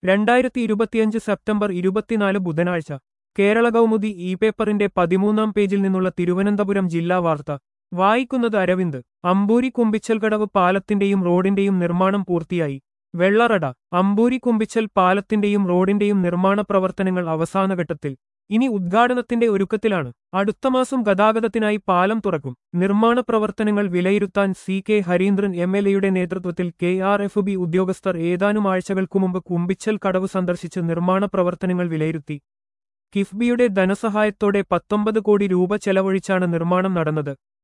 രണ്ടായിരത്തി ഇരുപത്തിയഞ്ച് സെപ്റ്റംബർ ഇരുപത്തിനാല് ബുധനാഴ്ച കേരള കൗമുദി ഇ പേപ്പറിന്റെ പതിമൂന്നാം പേജിൽ നിന്നുള്ള തിരുവനന്തപുരം ജില്ലാ വാർത്ത വായിക്കുന്നത് അരവിന്ദ് അമ്പൂരി കുമ്പിച്ചൽകടവ് പാലത്തിന്റെയും റോഡിന്റെയും നിർമ്മാണം പൂർത്തിയായി വെള്ളറട അമ്പൂരി കുമ്പിച്ചൽ പാലത്തിന്റെയും റോഡിന്റെയും നിർമ്മാണ പ്രവർത്തനങ്ങൾ അവസാനഘട്ടത്തിൽ ഇനി ഉദ്ഘാടനത്തിന്റെ ഒരുക്കത്തിലാണ് അടുത്ത മാസം ഗതാഗതത്തിനായി പാലം തുറക്കും നിർമ്മാണ പ്രവർത്തനങ്ങൾ വിലയിരുത്താൻ C K Harindran M L എയുടെ നേതൃത്വത്തിൽ കെ ആർ എഫ് ബി ഉദ്യോഗസ്ഥർ ഏതാനും ആഴ്ചകൾക്കു മുമ്പ് കുമ്പിച്ചൽ കടവ് സന്ദർശിച്ച് നിർമ്മാണ പ്രവർത്തനങ്ങൾ വിലയിരുത്തി കിഫ്ബിയുടെ ധനസഹായത്തോടെ പത്തൊമ്പത് കോടി രൂപ ചെലവഴിച്ചാണ് നിർമ്മാണം നടന്നത്